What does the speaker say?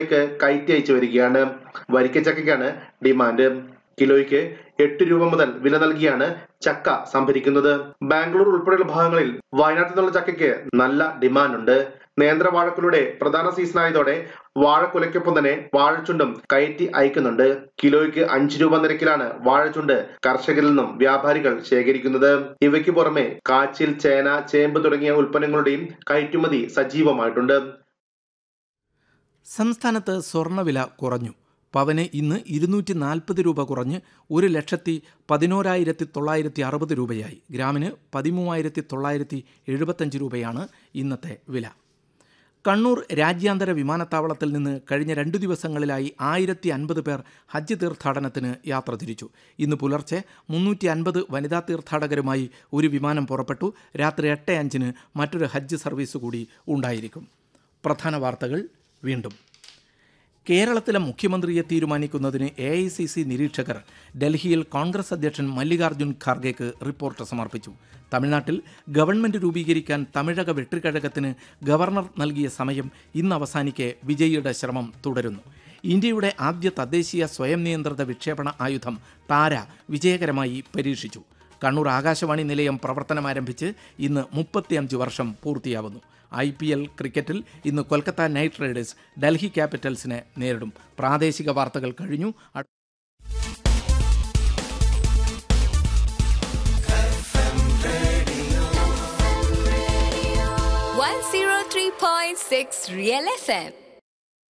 ക്ക് കയറ്റി അയച്ചു വരികയാണ് വരിക്കച്ചക്കയ്ക്കാണ് ഡിമാൻഡ് കിലോയ്ക്ക് എട്ട് രൂപ മുതൽ വില നൽകിയാണ് ചക്ക സംഭരിക്കുന്നത് ബാംഗ്ലൂർ ഉൾപ്പെടെയുള്ള ഭാഗങ്ങളിൽ വയനാട്ടിൽ നിന്നുള്ള ചക്കയ്ക്ക് നല്ല ഡിമാൻഡ് ഉണ്ട് നേന്ത്രവാഴക്കുലയുടെ പ്രധാന സീസണായതോടെ വാഴക്കുലയ്ക്കൊപ്പം തന്നെ വാഴച്ചുണ്ടും കയറ്റി അയക്കുന്നുണ്ട് കിലോയ്ക്ക് അഞ്ച് രൂപ നിരക്കിലാണ് വാഴച്ചുണ്ട് കർഷകരിൽ നിന്നും വ്യാപാരികൾ ശേഖരിക്കുന്നത് ഇവയ്ക്ക് പുറമെ കാച്ചിൽ ചേന ചേമ്പ് തുടങ്ങിയ ഉൽപ്പന്നങ്ങളുടെയും കയറ്റുമതി സജീവമായിട്ടുണ്ട് സംസ്ഥാനത്ത് സ്വർണ്ണവില കുറഞ്ഞു പവന് ഇന്ന് ഇരുന്നൂറ്റി നാൽപ്പത് രൂപ കുറഞ്ഞ് ഒരു ലക്ഷത്തി പതിനോരായിരത്തി തൊള്ളായിരത്തി അറുപത് രൂപയായി ഗ്രാമിന് പതിമൂവായിരത്തി തൊള്ളായിരത്തി എഴുപത്തഞ്ച് രൂപയാണ് ഇന്നത്തെ വില കണ്ണൂർ രാജ്യാന്തര വിമാനത്താവളത്തിൽ നിന്ന് കഴിഞ്ഞ രണ്ടു ദിവസങ്ങളിലായി ആയിരത്തി അൻപത് പേർ ഹജ്ജ് തീർത്ഥാടനത്തിന് യാത്ര തിരിച്ചു ഇന്ന് പുലർച്ചെ മുന്നൂറ്റി അൻപത് വനിതാ തീർത്ഥാടകരുമായി ഒരു വിമാനം പുറപ്പെട്ടു രാത്രി എട്ട് അഞ്ചിന് മറ്റൊരു ഹജ്ജ് സർവീസ് കൂടി ഉണ്ടായിരിക്കും പ്രധാന വാർത്തകൾ വീണ്ടും കേരളത്തിലെ മുഖ്യമന്ത്രിയെ തീരുമാനിക്കുന്നതിന് എ ഐ സി സി നിരീക്ഷകർ ഡൽഹിയിൽ കോൺഗ്രസ് അധ്യക്ഷൻ മല്ലികാർജ്ജുൻ ഖാർഗെക്ക് റിപ്പോർട്ട് സമർപ്പിച്ചു തമിഴ്നാട്ടിൽ ഗവൺമെന്റ് രൂപീകരിക്കാൻ തമിഴക വെട്ടിക്കഴകത്തിന് ഗവർണർ നൽകിയ സമയം ഇന്ന് അവസാനിക്കെ വിജയിയുടെ ശ്രമം തുടരുന്നു ഇന്ത്യയുടെ ആദ്യ തദ്ദേശീയ സ്വയം നിയന്ത്രിത വിക്ഷേപണ ആയുധം താര വിജയകരമായി പരീക്ഷിച്ചു കണ്ണൂർ ആകാശവാണി നിലയം പ്രവർത്തനമാരംഭിച്ച് ഇന്ന് മുപ്പത്തിയഞ്ച് വർഷം പൂർത്തിയാവുന്നു ഐ പി എൽ ക്രിക്കറ്റിൽ ഇന്ന് കൊൽക്കത്ത നൈറ്റ് റൈഡേഴ്സ് ഡൽഹി ക്യാപിറ്റൽസിനെ നേരിടും പ്രാദേശിക വാർത്തകൾ കഴിഞ്ഞു അ- One zero three point six Real FM.